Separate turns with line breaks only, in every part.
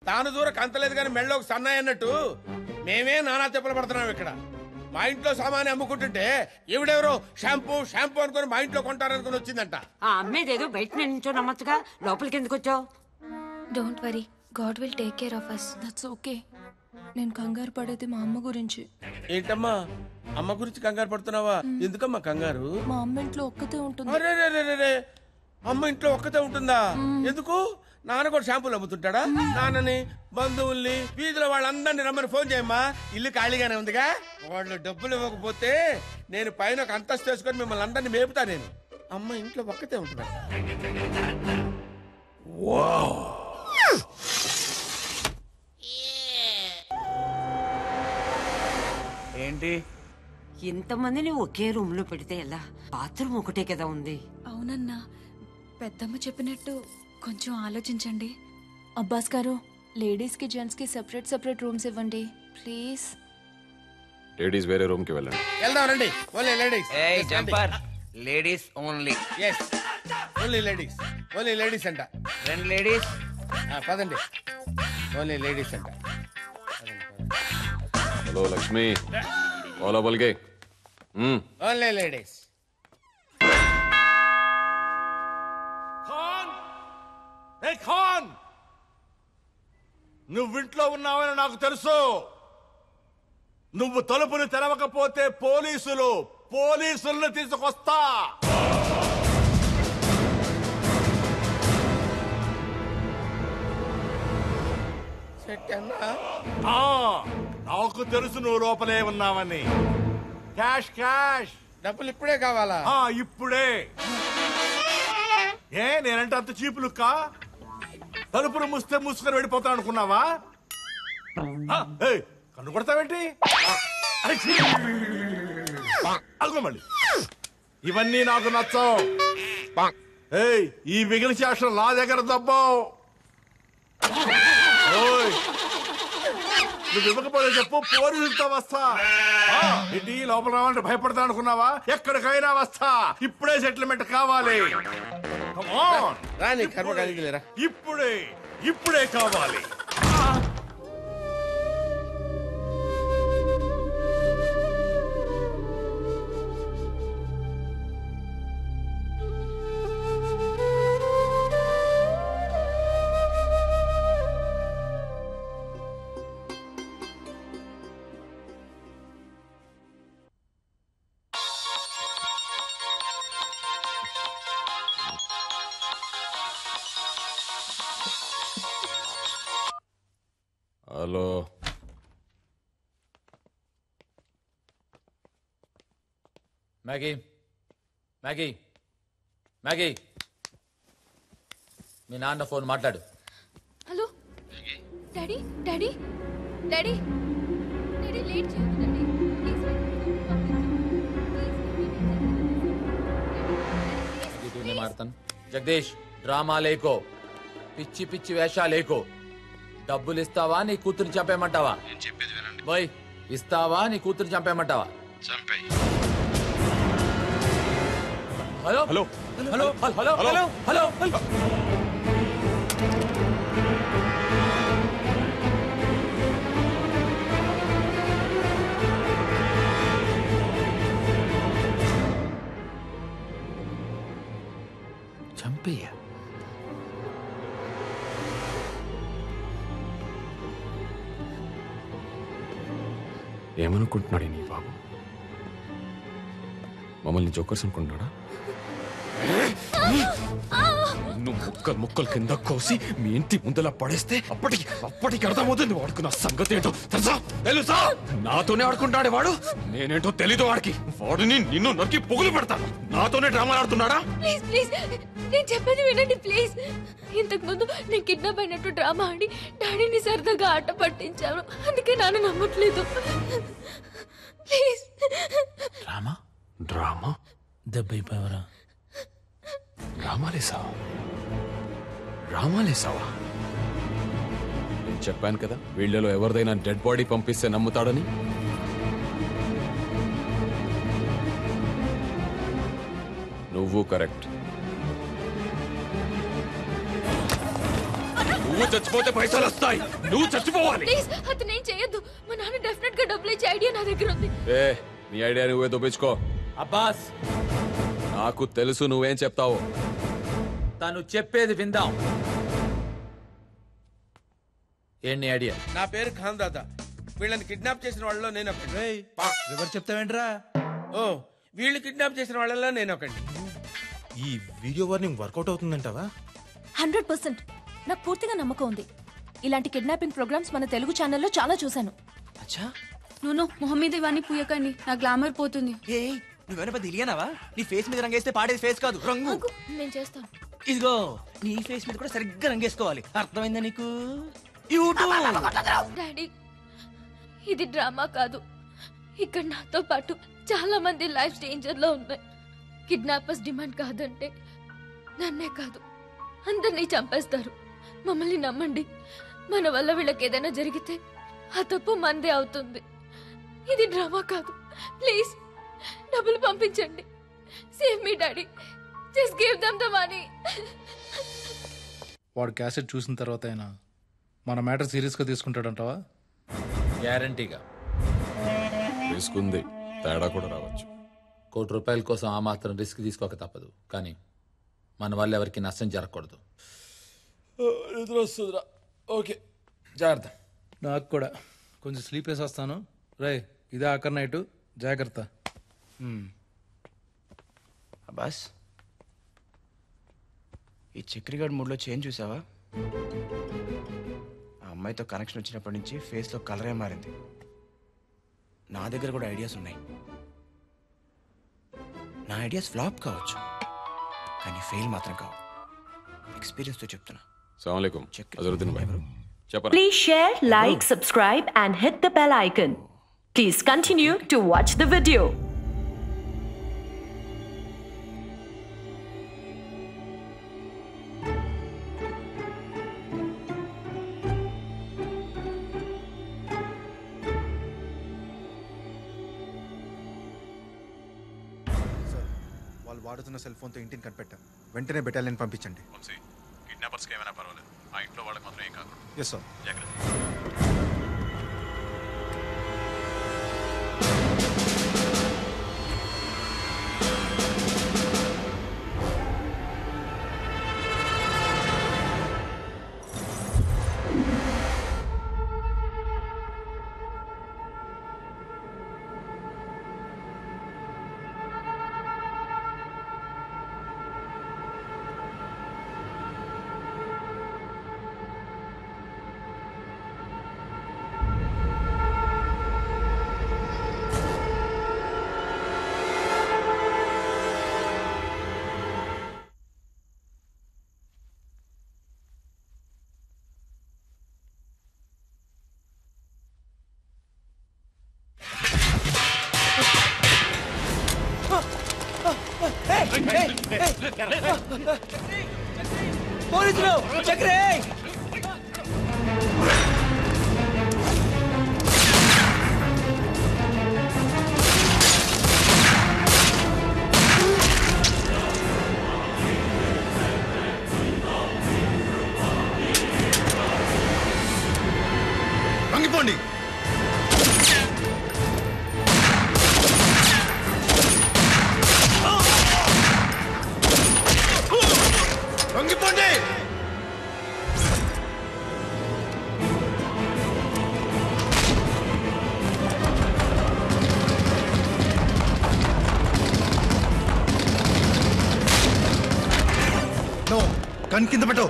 తాను దూర కంతలేదు కానీ మెళ్ళోకి సన్నాయి అన్నట్టు మేమే నానా తిప్పలు పడుతున్నాం ఇక్కడ మా ఇంట్లో సామాన్ అమ్ముకుంటుంటే ఈవిడెవరో షాంపూ షాంపూ అనుకుని మా ఇంట్లో కొంటారనుకుని వచ్చిందంట
ఆ అమ్మేదేదో బయట నుంచో నమ్మచ్చుగా లోపలికి ఎందుకు వచ్చావు
don't worry God will take care of us
that's okay నేను కంగారు పడేది మా అమ్మ గురించి
ఏంటమ్మా అమ్మ గురించి కంగారు పడుతున్నావా ఎందుకమ్మా కంగారు
మా అమ్మ ఇంట్లో ఒక్కతే ఉంటుంది
అరే రే రే రే రే. అమ్మ ఇంట్లో ఒక్కతే ఉంటుందా ఎందుకు నాన్న కూడా షాంపూలు అమ్ముతుంటాడా నాన్నని బంధువుల్ని వీధిలో వాళ్ళందరినీ రమ్మని ఫోన్ చేయమ్మా ఇల్లు ఖాళీగానే ఉందిగా వాళ్ళు డబ్బులు ఇవ్వకపోతే నేను పైన ఒక అంతస్తు వేసుకొని మిమ్మల్ని అందరినీ మేపుతా నేను అమ్మ ఇంట్లో ఒక్కతే ఉంటుందా
ఏంటి
ఇంతమందిని ఒకే రూమ్ లో పెడితే ఎలా బాత్రూమ్ ఒకటే కదా ఉంది
అవునన్నా పెద్దమ్మ చెప్పినట్టు కొంచెం ఆలోచించండి
అబ్బాస్ గారు లేడీస్ కి జెంట్స్ కి సెపరేట్ సెపరేట్ రూమ్స్ ఇవ్వండి ప్లీజ్
లేడీస్ వేరే రూమ్ కి వెళ్ళండి
వెళ్దాం రండి ఓన్లీ లేడీస్
ఏయ్ jumper ladies only
yes only ladies only ladies అంట
రెండు లేడీస్
ఆ, పదండి ఓన్లీ లేడీస్ అంట
హలో లక్ష్మి ఓలా బల్గే మ్మ్.
ఓన్లీ లేడీస్
ఖాన్ ఏ ఖాన్ నువ్వింట్లో ఉన్నావని నాకు తెలుసు నువ్వు తలుపులు తెరవకపోతే పోలీసులు పోలీసుల్ని తీసుకొస్తా
సెట్ అన్నా
ఆ, నాకు తెలుసు నువ్వు లోపలే ఉన్నావని క్యాష్ క్యాష్
డబ్బులు ఇప్పుడే కావాలా
ఆ ఇప్పుడే ఏ నేనంటే అంత చీపు లుక్క తలుపులు మూస్తే మూసుకొని వెళ్ళిపోతాను అనుకున్నావా ఆ, ఏయ్, కన్ను కొడతావేంటి ఆ, అరే, ఛీ. అదిగో మళ్ళీ ఇవన్నీ నాకు నచ్చవు ఏయ్ ఈ మిగిలిన చేష్టలు నా దగ్గర దబ్బావు ఓయ్, నువ్వు ఇవ్వకపోతే చెప్పు పోలీసులతో వస్తా ఆ, ఏంటి లోపల రావాలంటే భయపడతా అనుకున్నావా ఎక్కడికైనా వస్తా ఇప్పుడే సెటిల్మెంట్ కావాలి Come on.
రా నీ కర్మ కలిగిలేరా
ఇప్పుడే ఇప్పుడే కావాలి
హలో
మ్యాగీ మ్యాగీ మ్యాగీ మీ నాన్న ఫోన్ మాట్లాడు
hello daddy daddy daddy daddy late చేయొద్దండి
మ్యాగీ తూ నేను మాడతాను జగదీష్ డ్రామా లేకో పిచ్చి పిచ్చి వేషా లేకో డబ్బులు ఇస్తావా నీ కూతురు చంపేయమంటావా బోయ్ ఇస్తావా నీ కూతురు చంపేయమంటావా hello hello hello hello hello hello hello చంపేయ
ఏమనుకుంటున్నాడు నీ బాబు మమ్మల్ని జోకర్స్ అనుకుంటున్నాడా నువ్వు ముక్కలు ముక్కలు కింద కోసి మీ ఇంటి ముందలా పడేస్తే అప్పటికి అప్పటికి అర్థమవుతుంది వాడుకున్న సంగతి ఏంటో తెలుసా తెలుసా నాతోనే ఆడుకుంటాడే వాడు నేనేంటో తెలీదు వాడికి వాడిని నిన్ను నరికి పొగులు పెడతాను నాతోనే డ్రామాలు ఆడుతున్నాడా
ప్లీజ్ ప్లీజ్ నేను చెప్పేది వినండి ప్లీజ్ ఇంతకు ముందు నేను కిడ్నాప్ అయినట్టు డ్రామా ఆడి డాడీని సరదాగా ఆట పట్టించాను అందుకే నాన్న నమ్మట్లేదు ప్లీజ్
రామా
డ్రామా
దెబ్బైపోయావరా
డ్రామాలేసావా డ్రామాలేసావా నేను చెప్పాను కదా వీళ్ళలో ఎవరిదైనా డెడ్ బాడీ పంపిస్తే నమ్ముతాడని నువ్వు కరెక్ట్ నువ్వు చచ్చిపోతే పైసలు వస్తాయి నువ్వు చచ్చిపోవాలి
ప్లీజ్ అతను ఏం చేయొద్దు మా నాన్న డెఫినెట్ గా డబ్బులు ఇచ్చే ఐడియా నా దగ్గర ఉంది
ఏ నీ ఐడియా నువ్వే దొప్పించుకో
అబ్బాస్
నాకు తెలుసు నువ్వేం చెప్తావో
తను చెప్పేది విందాం ఏంటి ఐడియా
నా పేరు ఖాన్ దాదా వీళ్ళని కిడ్నాప్ చేసిన వాళ్ళలో నేను ఒకటి
ఎవరు చెప్తావేంట్రా
ఓ వీళ్ళు కిడ్నాప్ చేసిన వాళ్ళలో నేను ఒకటి
ఈ వీడియో వార్నింగ్ వర్కౌట్ అవుతుందంటావా
హండ్రెడ్ పర్సెంట్ నాకు పూర్తిగా నమ్మకం ఉంది ఇలాంటి కిడ్నాపింగ్ ప్రోగ్రామ్స్ మన తెలుగు ఛానల్లో చాలా చూశాను
నూనో మొహం మీద ఇవన్నీ పూయకండి నా గ్లామర్ పోతుంది
ఏ నువ్వేనా పెద్ద ఇలియనావా నీ ఫేస్ మీద రంగేస్తే పాడేది ఫేస్ కాదు రంగు
అంకు, నేను చేస్తాను
ఇదిగో నీ ఫేస్ మీద కూడా సరిగ్గా రంగేసుకోవాలి అర్థమైందా నీకు యూట్యూబ్
డాడీ ఇది డ్రామా కాదు ఇక్కడ నాతో పాటు చాలా మంది లైఫ్ డేంజర్ లో ఉన్నాయి కిడ్నాపర్స్ డిమాండ్ కాదంటే నన్నే కాదు అందరినీ చంపేస్తారు మమ్మల్ని నమ్మండి మన వల్ల వీళ్ళకి ఏదైనా జరిగితే ఆ తప్పు మందే అవుతుంది ఇది డ్రామా కాదు ప్లీజ్ డబ్బులు పంపించండి సేవ్ మీ daddy just give them the money
వాడు క్యాసెట్ చూసిన తర్వాత అయినా మన మ్యాటర్ సీరియస్గా తీసుకుంటాడంటావా
గ్యారంటీగా
తీసుకుంది తేడా కూడా రావచ్చు
కోటి రూపాయల కోసం ఆ మాత్రం రిస్క్ తీసుకోక తప్పదు కానీ మన వల్ల ఎవరికి నష్టం జరగకూడదు
నిద్ర వస్తుందిరా ఓకే జాగ్రత్త నాకు కూడా కొంచెం స్లీప్ వేసి వస్తాను రే ఇదే ఆఖరి నైటు జాగ్రత్త
అబ్బాస్ ఈ చక్రిగాడ్ మూడ్లో చేంజ్ చూసావా ఆ అమ్మాయితో కనెక్షన్ వచ్చినప్పటి నుంచి ఫేస్లో కలరే మారింది నా దగ్గర కూడా ఐడియాస్ ఉన్నాయి నా ఐడియాస్ ఫ్లాప్ కావచ్చు కానీ ఫెయిల్ మాత్రం కావు ఎక్స్పీరియన్స్తో చెప్తున్నా
సలాంకం అజరుద్దీన్ భాయ్ చెప్పరా
Please share, like, subscribe, and hit the bell icon. Please continue to watch the video.
వాళ్ళు వాడుతున్న సెల్ ఫోన్తో ఇంటిని కనిపెట్టాం వెంటనే బెటాలియన్ పంపించండి
కిడ్నాపర్స్కి ఏమైనా పర్వాలేదు ఆ ఇంట్లో వాళ్ళకి మాత్రం ఏం కాదు
ఎస్ సార్
జాగ్రత్త
పోలీసులు చక్రే
వంగిపోండి వంగిపోండి నో కన్ కింద పెట్టు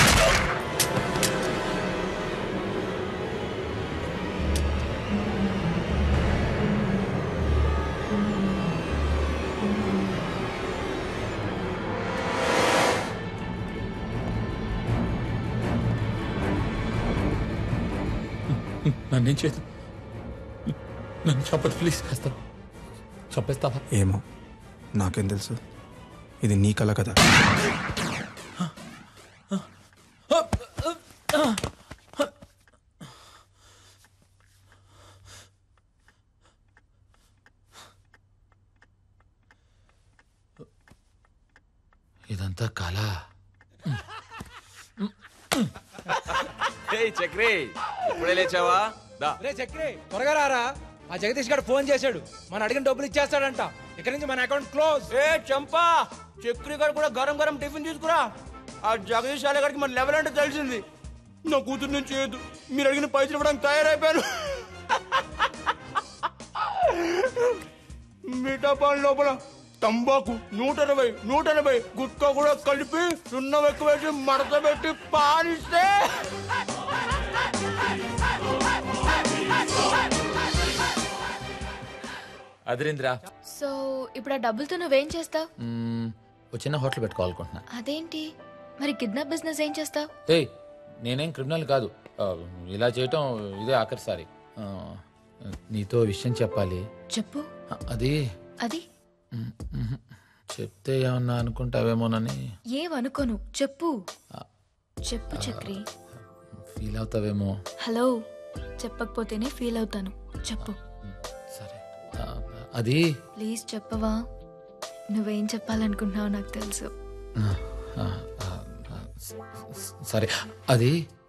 నన్నేం చేయదు నన్ను చంపదు ప్లీజ్ చేస్తాను చంపేస్తావా
ఏమో నాకేం తెలుసు ఇది నీ కల కదా
ఇదంతా కళ
చక్రి ఇప్పుడే లేచావా దా
రే చక్రి త్వరగా రారా ఆ జగదీష్ గారు ఫోన్ చేశాడు మన అడిగిన డబ్బులు ఇచ్చేస్తాడంట ఇక్కడ నుంచి మన అకౌంట్ క్లోజ్
ఏ చంపా చక్రి గారు కూడా గరం గరం టిఫిన్ తీసుకురా ఆ జగదీష్ ఆలయ గారికి మన లెవెల్ అంటే తెలిసింది నా కూతురు నుంచి చేయొద్దు మీరు అడిగిన పైసలు ఇవ్వడానికి తయారైపోయాను మిఠా పాన్ లోపల తంబాకు నూట ఎనభై నూట ఎనభై గుట్కా కూడా కలిపి సున్నం ఎక్కువ వేసి మడత పెట్టి పానిస్తే
అదిరింద్రా
సో ఇప్పుడు ఆ డబ్బులతో నువ్వేం చేస్తావు
మ్మ్, ఓ చిన్న హోటల్ పెట్టుకోవాలనుకుంటున్నా
అదేంటి మరి కిడ్నాప్ బిజినెస్ ఏం చేస్తావు
ఏయ్ నేనేం క్రిమినల్ కాదు ఆ, ఇలా చేయటం ఇదే ఆఖరిసారి ఆ, నీతో విషయం చెప్పాలి
చెప్పు
ఆ, అది
అది
మ్మ్, మ్మ్. చెప్తే ఏమన్నా అనుకుంటావేమోనని
ఏమనుకోను చెప్పు చెప్పు చక్రి
ఫీల్ అవుతావేమో
హలో చెప్పకపోతేనే ఫీల్ అవుతాను చెప్పు
సరే ఆ, అది
ప్లీజ్ చెప్పవా నువ్వేం చెప్పాలనుకుంటున్నావు నాకు తెలుసు
ఆ, ఆ, ఆ, ఆ, స- స- సరే అది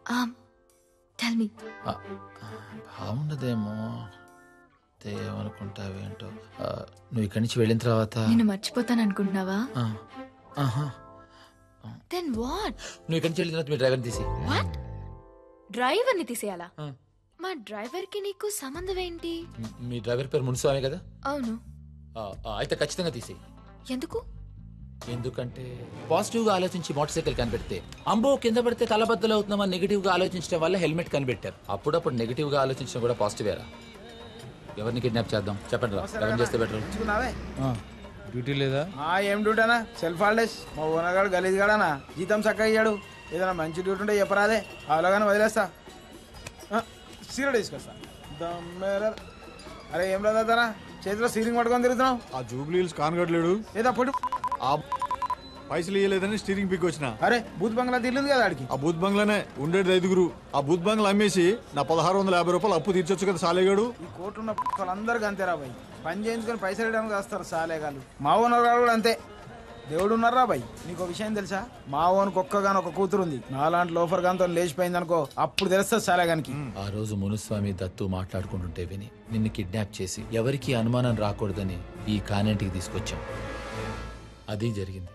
టెల్ మీ
ఆ, బాగుండదేమో అయితే ఏమనుకుంటావేంటో ఆ, నువ్వు ఇక్కడి నుంచి వెళ్ళిన తర్వాత
నేను మర్చిపోతాను అనుకుంటున్నావా
ఆ, ఆహా.
దెన్ వాట్
నువ్వు ఇక్కడి నుంచి వెళ్ళిన తర్వాత మీ డ్రైవర్ని తీసి
వాట్ డ్రైవర్ ని తీసేయాలా
ఆ.
మా డ్రైవర్ కి నీకు సంబంధం ఏంటి
మీ డ్రైవర్ పేరు మున్స్వామి కదా
అవును
ఆ, ఆ, అయితే ఖచ్చితంగా తీసేయి
ఎందుకు
ఎందుకంటే పాజిటివ్ గా ఆలోచించి మోటార్ సైకిల్ కనిపెడితే అంబో కింద పడితే తలబద్దలు అవుతున్నామని నెగిటివ్ గా ఆలోచించడం వల్ల హెల్మెట్ కనిపెట్టారు అప్పుడప్పుడు నెగిటివ్ గా ఆలోచించడం కూడా పాజిటివ్ ఏరా ఎవరిని కిడ్నాప్ చేద్దాం చెప్పండి రా ఎవరిని చేస్తే బెటర్
డ్యూటీ లేదా
ఆ ఏం డ్యూటీ అన్నా సెల్ఫ్ హాలిడేస్ మా ఓనర్గాడు గలీజ్ గాడనా జీతం చక్కగా ఇయ్యాడు ఏదైనా మంచి డ్యూటీ ఉంటే చెప్పరాదే అవలాగానే వదిలేస్తా ఆ, సీరియల్ తీసుకొస్తా దమ్మేర అరే ఏం రాదన్నా చేతిలో సీరింగ్ పట్టుకొని తిరుగుతున్నావు
ఆ జూబ్లీ హిల్స్ కాన్గట్లేడు
ఏదా పొడి
ఆ పైసలు ఇవ్వలేదని స్టీరింగ్ పిక్ వచ్చిన
అరే బూత్ బంగ్లా తిరిగింది కదా ఆడికి
ఆ బూత్ బంగ్లానే ఉండేది ఐదుగురు ఆ బూత్ బంగ్లా అమ్మేసి నా పదహారు వందల యాభై రూపాయలు అప్పు తీర్చొచ్చు కదా సాలేగాడు
ఈ కోర్టు ఉన్న వాళ్ళందరికీ అంతేరా బాయ్ పని చేయించుకొని పైసలు ఇవ్వడానికి వస్తారు సాలేగాలు మా ఓనర్ గారు కూడా అంతే దేవుడు ఉన్నారా బాయ్ నీకు ఒక విషయం తెలుసా మా ఓనికి ఒక్కగాని ఒక కూతురు ఉంది నాలాంటి లోఫర్ గానితో లేచిపోయింది అనుకో అప్పుడు తెలుస్తుంది సాలేగానికి
ఆ రోజు మునుస్వామి దత్తు మాట్లాడుకుంటుంటే విని నిన్ను కిడ్నాప్ చేసి ఎవరికి అనుమానం రాకూడదని ఈ కానేంటికి తీసుకొచ్చాం అది జరిగింది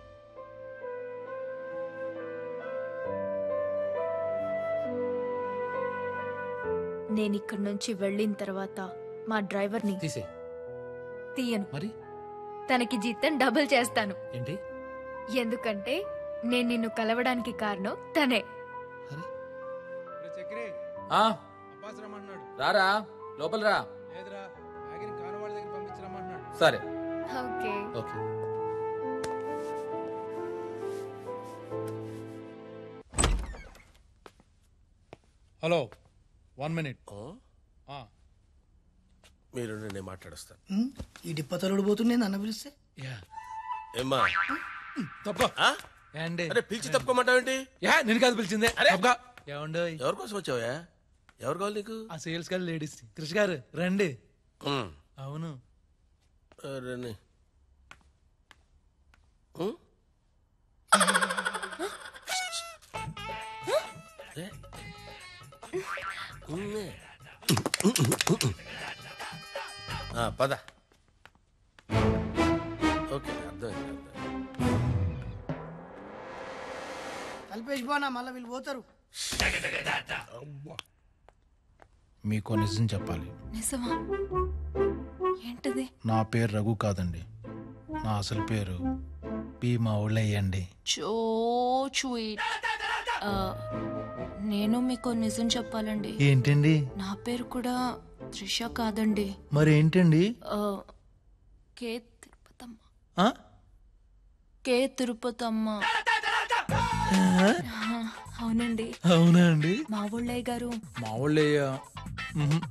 నేను ఇక్కడి నుంచి వెళ్ళిన తర్వాత మా డ్రైవర్ ని
తీసే
తీయను
మరి
తనకి జీతం డబుల్ చేస్తాను
ఏంటి
ఎందుకంటే నేను నిన్ను కలవడానికి కారణం తనే
ఆ
అబ్బాస్ రమ్మన్నాడు
రారా లోపల రా
లేదురా ఆగిన కాను వాళ్ళ దగ్గర పంపించరమ్మన్నాడు
సరే
okay
okay
hello one minute
మీరు నేను మాట్లాడుస్తాను
ఈ డిప్పతలుడు పోతుంది అన్న పిలిస్తే
ఏమ్మా
తప్ప ఏండి
అరే పిలిచి తప్పుకోమంటావేంటి
యా నేను కాదు పిలిచిందే
అరే
తప్పగా. ఏమండో
ఎవరి కోసం వచ్చావా ఎవరు కావాలి నీకు
ఆ సేల్స్ గారు లేడీస్ కృషి గారు రండి
ఉమ్.
అవును
రండి ఆ, పద ఓకే అర్థమైంది
కలిపేసిపోనా మళ్ళీ వీళ్ళు పోతారు
మీకు నిజం చెప్పాలి
నిజమా ఏంటిది
నా పేరు రఘు కాదండి నా అసలు పేరు పి మా ఊళ్ళయ్యండి
చో స్వీట్ నేను మీకు నిజం చెప్పాలండి
ఏంటండి
నా పేరు కూడా త్రిష కాదండి
మరి ఏంటండి
ఆ, కే తిరుపతమ్మ
ఆ?
కే తిరుపతమ్మ ఆ, అవునండి
అవునా అండి
మా ఊళ్ళయ్య గారు
మా ఊళ్ళయ్య మ్మ్.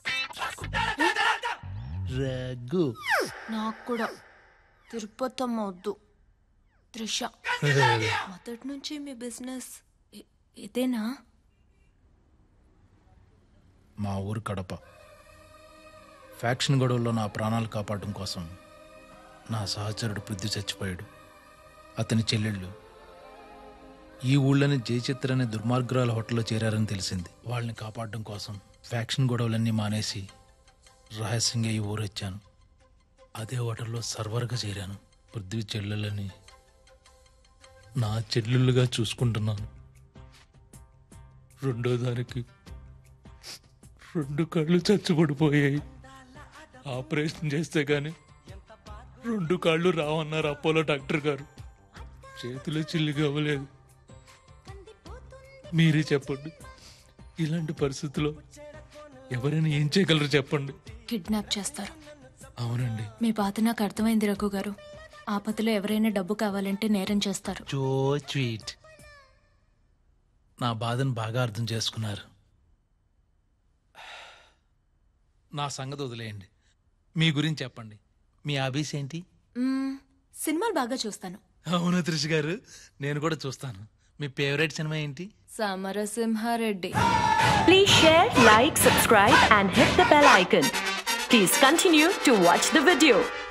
రఘు
నాకు కూడా తిరుపతమ్మ వద్దు త్రిష మొదటి నుంచి మీ బిజినెస్ ఇ- ఇదేనా
మా ఊరు కడప ఫ్యాక్షన్ గొడవల్లో నా ప్రాణాలు కాపాడడం కోసం నా సహచరుడు పృథ్వీ చచ్చిపోయాడు అతని చెల్లెళ్ళు ఈ ఊళ్ళోని జయచిత్ర అనే దుర్మార్గురాల హోటల్లో చేరారని తెలిసింది వాళ్ళని కాపాడడం కోసం ఫ్యాక్షన్ గొడవలన్నీ మానేసి రహస్యంగా ఈ ఊరు వచ్చాను అదే హోటల్లో సర్వర్గా చేరాను పృథ్వీ చెల్లెలని నా చెల్లెళ్ళుగా చూసుకుంటున్నాను రెండో దానికి రెండు కళ్ళు చచ్చుపడిపోయాయి ఆపరేషన్ చేస్తే గాని రెండు కాళ్ళు రావన్నారు అపోలో డాక్టర్ గారు చేతిలో చిల్లిగా అవ్వలేదు మీరే చెప్పండి ఇలాంటి పరిస్థితుల్లో ఎవరైనా ఏం చేయగలరు చెప్పండి
కిడ్నాప్ చేస్తారు
అవునండి
మీ బాధ నాకు అర్థమైంది రఘు గారు ఆపదలో ఎవరైనా డబ్బు కావాలంటే నేరం చేస్తారు
సో స్వీట్ నా బాధను బాగా అర్థం చేసుకున్నారు నా సంగతి వదిలేయండి మీ గురించి చెప్పండి మీ హాబీస్ ఏంటి
మ్మ్, సినిమాలు బాగా చూస్తాను
అవును త్రిష్ గారు నేను కూడా చూస్తాను మీ ఫేవరెట్ సినిమా ఏంటి
Samarasimha Reddy
Please share, like, subscribe, and hit the bell icon. Please continue to watch the video.